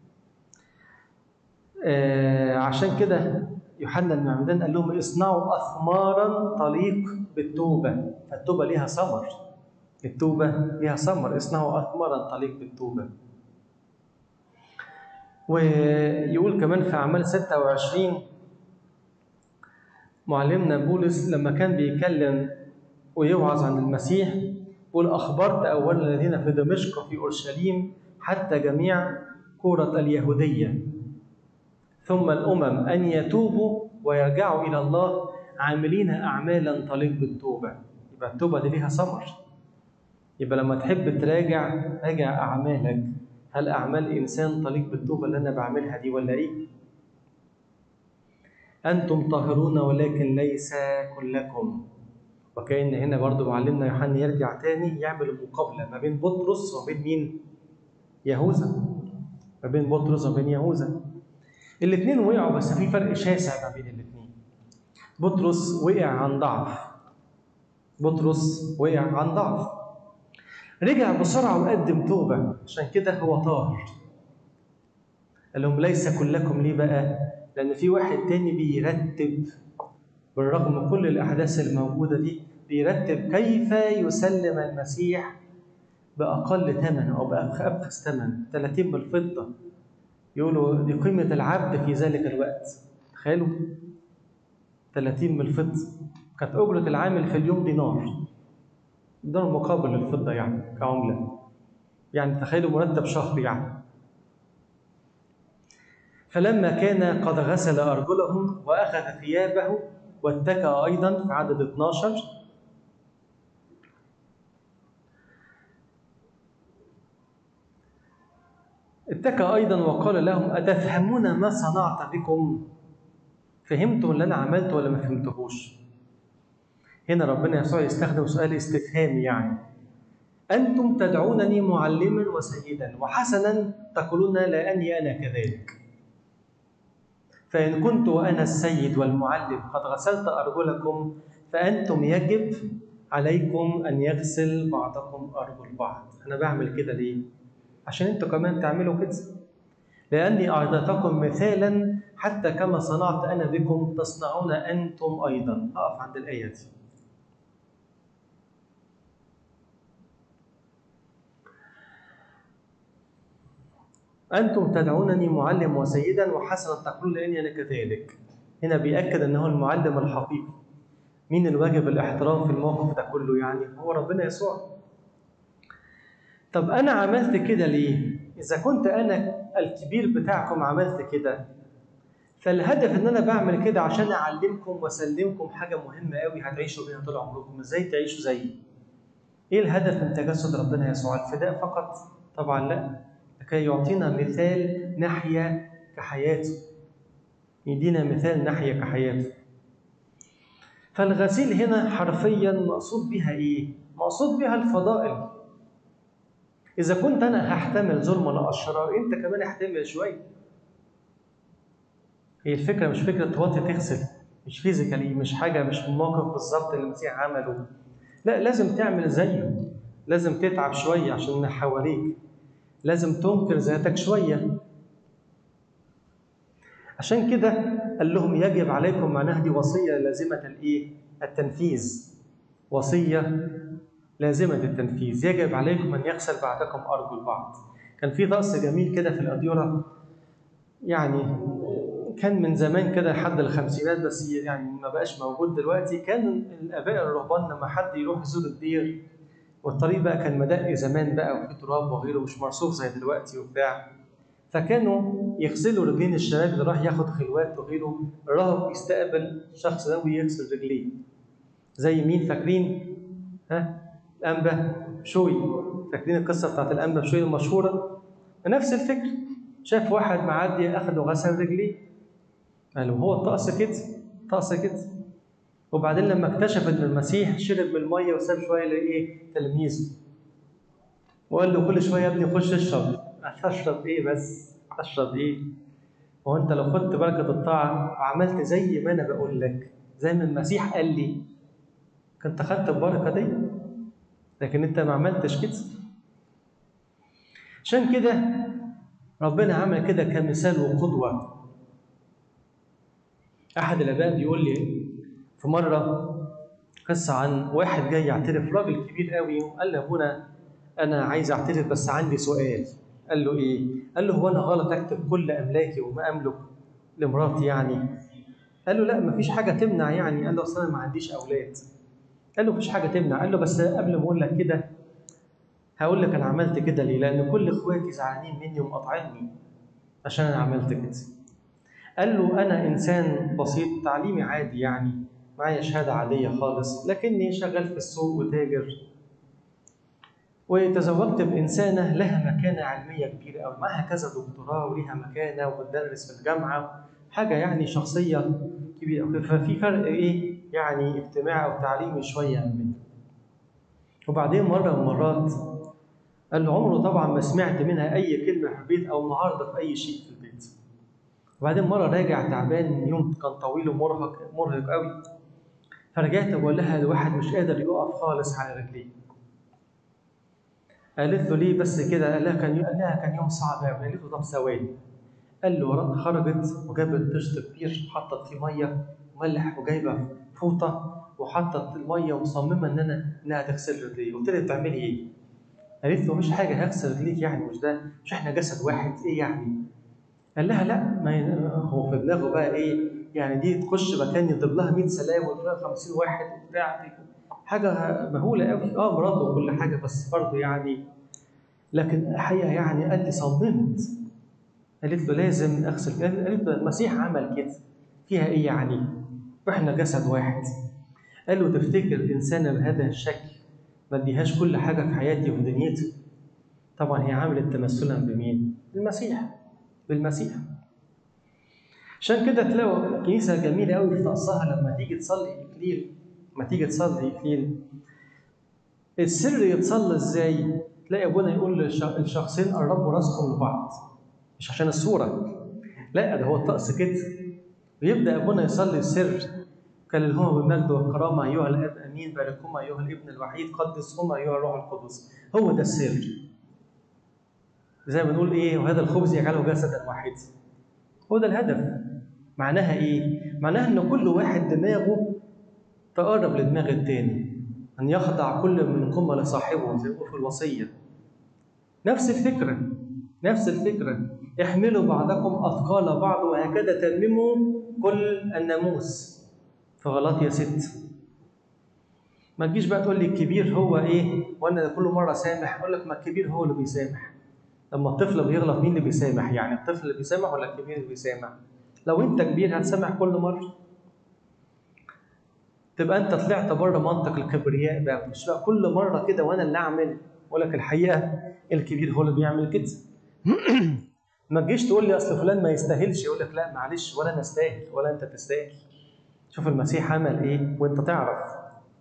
آه عشان كده يوحنا المعمدان قال لهم اصنعوا اثمارا تليق بالتوبه فالتوبه ليها ثمر التوبه ليها ثمر اصنعوا اثمارا تليق بالتوبه ويقول كمان في اعمال 26 معلمنا بولس لما كان بيتكلم ويوعظ عن المسيح يقول اخبرت اولا الذين في دمشق وفي اورشليم حتى جميع كوره اليهوديه ثم الأمم أن يتوبوا ويرجعوا إلى الله عاملين أعمالا تليق بالتوبة يبقى التوبة دي ليها ثمر يبقى لما تحب تراجع راجع أعمالك هل أعمال إنسان تليق بالتوبة اللي أنا بعملها دي ولا إيه؟ أنتم طاهرون ولكن ليس كلكم وكأن هنا برضو معلمنا يوحنا يرجع تاني يعمل مقابلة ما بين بطرس وبين مين؟ يهوذا ما بين بطرس وبين يهوذا الاثنين وقعوا بس في فرق شاسع ما بين الاثنين بطرس وقع عن ضعف بطرس وقع عن ضعف رجع بسرعة وقدم توبة عشان كده هو طاهر قال لهم ليس كلكم ليه بقى لأن في واحد تاني بيرتب بالرغم من كل الأحداث الموجودة دي بيرتب كيف يسلم المسيح بأقل ثمن أو بأبخس ثمن 30 بالفضة يقولوا دي قيمة العبد في ذلك الوقت تخيلوا 30 من الفضة كانت أجرة العامل في اليوم دينار دينار مقابل للفضة يعني كعملة يعني تخيلوا مرتب شهر يعني فلما كان قد غسل أرجلهم وأخذ ثيابه واتكأ أيضا في عدد 12 اتكى أيضا وقال لهم أتفهمون ما صنعت بكم؟ فهمتم اللي أنا عملته ولا ما فهمتهوش؟ هنا ربنا يسوع يستخدم سؤال استفهامي يعني أنتم تدعونني معلما وسيدا وحسنا تقولون لا أني أنا كذلك فإن كنت وأنا السيد والمعلم قد غسلت أرجلكم فأنتم يجب عليكم أن يغسل بعضكم أرجل بعض أنا بعمل كده ليه؟ عشان أنتوا كمان تعملوا كده لأني أعطيتكم مثالا حتى كما صنعت أنا بكم تصنعون أنتم أيضا أقف عند الآية دي أنتم تدعونني معلم وسيدا وحسنا تقولون لأني أنا كذلك هنا بيأكد أنه المعلم الحقيقي مين الواجب الاحترام في الموقف ده كله يعني هو ربنا يسوع طب أنا عملت كده ليه؟ إذا كنت أنا الكبير بتاعكم عملت كده فالهدف ان انا بعمل كده عشان اعلمكم واسلمكم حاجه مهمه قوي هتعيشوا بيها طول عمركم ازاي تعيشوا زيي ايه الهدف من تجسد ربنا يسوع الفداء فقط طبعا لا لكي يعطينا مثال نحيا كحياته يدينا مثال نحيا كحياته فالغسيل هنا حرفيا مقصود بها ايه مقصود بها الفضائل اذا كنت انا هحتمل ظلم الاشرار انت كمان احتمل شويه هي الفكره مش فكره توطي تغسل مش فيزيكالي مش حاجه مش موقف بالظبط اللي المسيح عمله لا لازم تعمل زيه لازم تتعب شويه عشان اللي حواليك لازم تنكر ذاتك شويه عشان كده قال لهم يجب عليكم معناها دي وصيه لازمه الايه التنفيذ وصيه لازمه التنفيذ يجب عليكم ان يغسل بعدكم ارجل بعض كان في طقس جميل كده في الاديره يعني كان من زمان كده لحد الخمسينات بس يعني ما بقاش موجود دلوقتي كان الاباء الرهبان لما حد يروح يزور الدير والطريق بقى كان مدق زمان بقى وفي تراب وغيره مش مرصوف زي دلوقتي وبتاع فكانوا يغسلوا رجلين الشباب اللي راح ياخد خلوات وغيره الراهب يستقبل الشخص ده ويغسل رجليه زي مين فاكرين ها الانبا شوي فاكرين القصه بتاعت الانبا شوي المشهوره نفس الفكر شاف واحد معدي اخده غسل رجليه قالوا هو الطقس كده طقس كده وبعدين لما اكتشف ان المسيح شرب من الميه وساب شويه لايه تلميذه وقال له كل شويه يا ابني خش اشرب اشرب ايه بس اشرب ايه هو انت لو خدت بركه الطاعه وعملت زي ما انا بقول لك زي ما المسيح قال لي كنت خدت البركه دي لكن انت ما عملتش كده عشان كده ربنا عمل كده كمثال وقدوه احد الاباء بيقول لي في مره قصه عن واحد جاي يعترف راجل كبير قوي وقال لابونا انا عايز اعترف بس عندي سؤال قال له ايه قال له هو انا غلط اكتب كل املاكي وما املك لمراتي يعني قال له لا مفيش حاجه تمنع يعني قال له اصل انا ما عنديش اولاد قال له مفيش حاجه تمنع قال له بس قبل ما اقول لك كده هقول لك انا عملت كده ليه لان كل اخواتي زعلانين مني ومقاطعيني عشان انا عملت كده قال له أنا إنسان بسيط تعليمي عادي يعني معايا شهادة عادية خالص لكني شغال في السوق وتاجر وتزوجت بإنسانة لها مكانة علمية كبيرة أوي معاها كذا دكتوراه وليها مكانة وبتدرس في الجامعة حاجة يعني شخصية كبيرة أوي ففي فرق إيه يعني اجتماعي أو تعليمي شوية منه وبعدين مرة من المرات قال له عمره طبعا ما سمعت منها أي كلمة في البيت أو النهاردة في أي شيء في البيت وبعدين مرة راجع تعبان يوم كان طويل ومرهق مرهق قوي فرجعت بقول لها الواحد مش قادر يقف خالص على رجليه قالت له ليه بس كده قال لها كان قال لها كان يوم صعب قوي قالت له طب ثواني قال له خرجت وجابت طشت كبير حطت فيه ميه وملح وجايبه فوطه وحطت الميه ومصممه ان انا انها تغسل رجليه قلت لها بتعملي ايه؟ قالت له مش حاجه هغسل رجليك يعني مش ده مش احنا جسد واحد ايه يعني؟ قال لها لا ما هو في دماغه بقى ايه يعني دي تخش مكان يضرب لها 100 سلام ويضرب 50 واحد وبتاع حاجه مهوله قوي اه مراته وكل حاجه بس برضه يعني لكن الحقيقه يعني قال لي صممت قالت له لازم اغسل قالت له المسيح عمل كده فيها ايه يعني؟ واحنا جسد واحد قال له تفتكر انسانه بهذا الشكل ما اديهاش كل حاجه في حياتي وفي دنيتي طبعا هي عملت تمثلا بمين؟ المسيح بالمسيح عشان كده تلاقوا كنيسة جميلة قوي في طقسها لما تيجي تصلي إكليل لما تيجي تصلي إكليل السر يتصلى إزاي؟ تلاقي أبونا يقول للشخصين قربوا راسكم لبعض مش عشان الصورة لا ده هو الطقس كده ويبدأ أبونا يصلي السر قال اللي هو بالمجد والكرامة أيها الآب الامين باركهما ايها الابن الوحيد قدسهما ايها الروح القدس هو ده السر زي ما بنقول ايه وهذا الخبز يجعله جسدا واحدا هو ده الهدف معناها ايه معناها ان كل واحد دماغه تقرب لدماغ التاني ان يخضع كل منكم لصاحبه زي ما في الوصيه نفس الفكره نفس الفكره احملوا بعضكم اثقال بعض وهكذا تمموا كل الناموس في غلطية ست ما تجيش بقى تقول لي الكبير هو ايه وانا كل مره سامح اقول لك ما الكبير هو اللي بيسامح لما الطفل بيغلط مين اللي بيسامح يعني الطفل اللي بيسامح ولا الكبير اللي بيسامح لو انت كبير هتسامح كل مره تبقى انت طلعت بره منطق الكبرياء بقى مش بقى كل مره كده وانا اللي اعمل اقول لك الحقيقه الكبير هو اللي بيعمل كده ما تجيش تقول لي اصل فلان ما يستاهلش يقول لك لا معلش ولا انا استاهل ولا انت تستاهل شوف المسيح عمل ايه وانت تعرف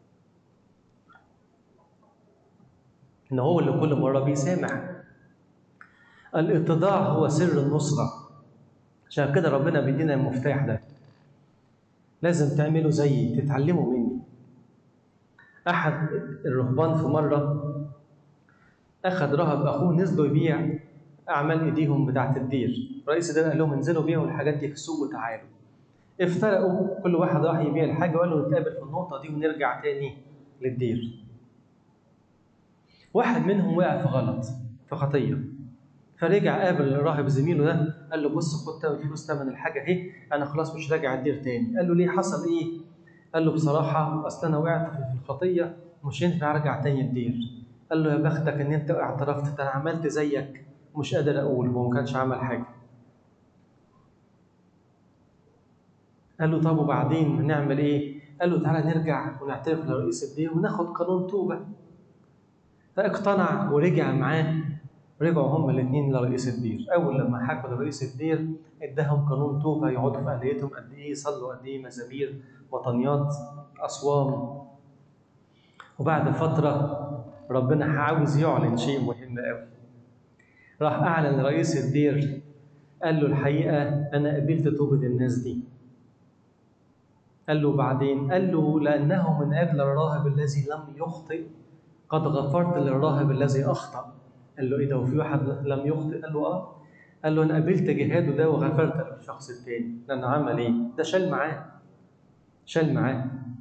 ان هو اللي كل مره بيسامح الاتضاع هو سر النصره عشان كده ربنا بيدينا المفتاح ده لازم تعملوا زيي تتعلموا مني احد الرهبان في مره اخذ رهب اخوه نزلوا يبيع اعمال ايديهم بتاعه الدير رئيس الدير قال لهم انزلوا بيعوا الحاجات دي في السوق وتعالوا افترقوا كل واحد راح يبيع الحاجه وقالوا نتقابل في النقطه دي ونرجع تاني للدير واحد منهم وقع في غلط في خطيه فرجع قابل الراهب زميله ده قال له بص خد فلوس ثمن الحاجه اهي انا خلاص مش راجع الدير تاني قال له ليه حصل ايه قال له بصراحه اصل انا وقعت في الخطيه مش ينفع ارجع تاني الدير قال له يا بختك ان انت اعترفت انا عملت زيك مش قادر اقول هو ما كانش عمل حاجه قال له طب وبعدين نعمل ايه قال له تعالى نرجع ونعترف لرئيس الدير وناخد قانون توبه فاقتنع ورجع معاه رجعوا هما الاثنين لرئيس الدير اول لما حكوا لرئيس الدير اداهم قانون توبه يقعدوا في اهليتهم قد ايه يصلوا قد ايه مزامير وطنيات اصوام وبعد فتره ربنا عاوز يعلن شيء مهم قوي راح اعلن رئيس الدير قال له الحقيقه انا قبلت توبه الناس دي قال له بعدين قال له لانه من اجل الراهب الذي لم يخطئ قد غفرت للراهب الذي اخطا قال له ايه ده وفي واحد لم يخطئ قال له اه قال له انا قبلت جهاده ده وغفرت للشخص التاني لانه عمل ايه ده شال معاه شال معاه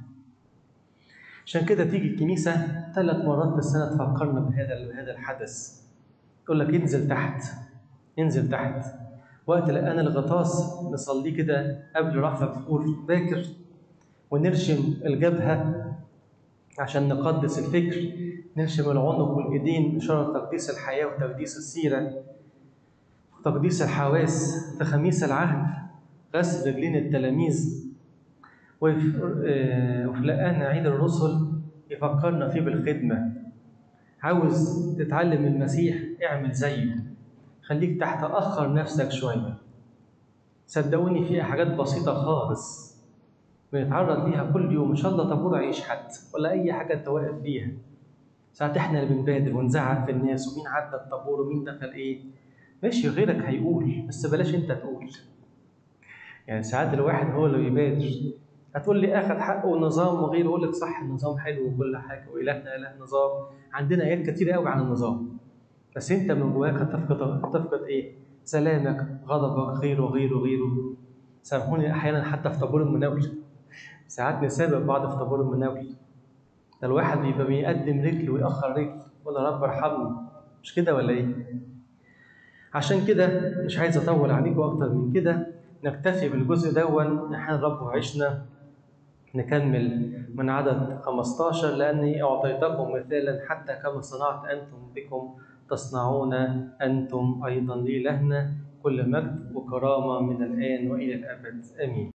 عشان كده تيجي الكنيسة ثلاث مرات في السنة تفكرنا بهذا بهذا الحدث تقول لك انزل تحت انزل تحت وقت الآن الغطاس نصليه كده قبل رفع الفخور باكر ونرشم الجبهة عشان نقدس الفكر نرشم العنق والإيدين إشارة تقديس الحياة وتقديس السيرة وتقديس الحواس في خميس العهد غسل رجلين التلاميذ وفي لقانا عيد الرسل يفكرنا فيه بالخدمة عاوز تتعلم المسيح اعمل زيه خليك تحت أخر نفسك شوية صدقوني فيها حاجات بسيطة خالص بنتعرض ليها كل يوم إن شاء الله طابور عيش حد ولا أي حاجة أنت واقف بيها ساعات إحنا اللي بنبادر ونزعق في الناس ومين عدى الطابور ومين دخل إيه ماشي غيرك هيقول بس بلاش أنت تقول يعني ساعات الواحد هو اللي بيبادر هتقول لي اخذ حقه ونظام وغيره اقول لك صح النظام حلو وكل حاجه والهنا اله نظام عندنا ايات كتير قوي عن النظام بس انت من جواك هتفقد هتفقد ايه؟ سلامك غضبك غيره غيره غيره سامحوني احيانا حتى في طابور المناول ساعات نسابق بعض في طابور المناول ده الواحد بيبقى بيقدم رجل ويأخر رجل ولا رب ارحمني مش كده ولا ايه؟ عشان كده مش عايز اطول عليكم اكتر من كده نكتفي بالجزء دون احنا رب وعشنا نكمل من عدد 15 لأني أعطيتكم مثالا حتى كما صنعت أنتم بكم تصنعون أنتم أيضا لإلهنا كل مجد وكرامة من الآن وإلى الأبد آمين